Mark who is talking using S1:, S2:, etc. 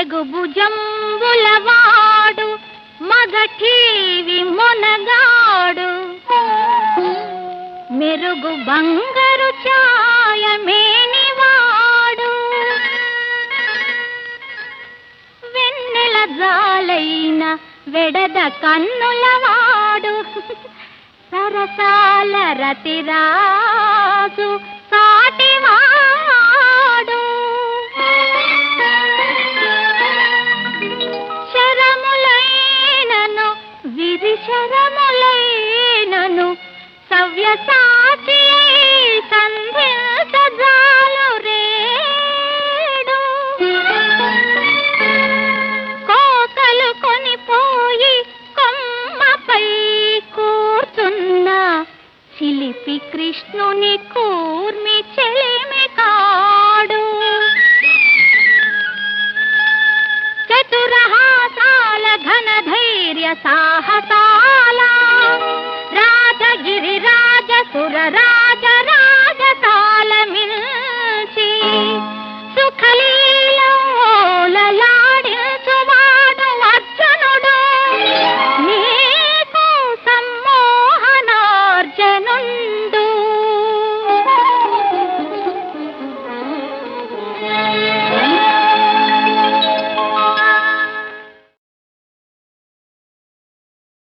S1: ఎగుభుజంబులవాడు మగఠీవి మొనగాడు మెరుగు బంగారు ఛాయమేనివాడు వెన్నెల జాలైన వెడద కన్నులవాడు సరసాల రతిరాజు సాటివాడు శరములైనను విధి శరములైనను సవ్యసాచి సంధ్యాలు రేడు కోకలు కొనిపోయి కొమ్మపై కూర్చున్న చిలిపి కృష్ణుని కూర్మి చెలిమి కాడు చతురహాసాల ఘన ధైర్య సాహసా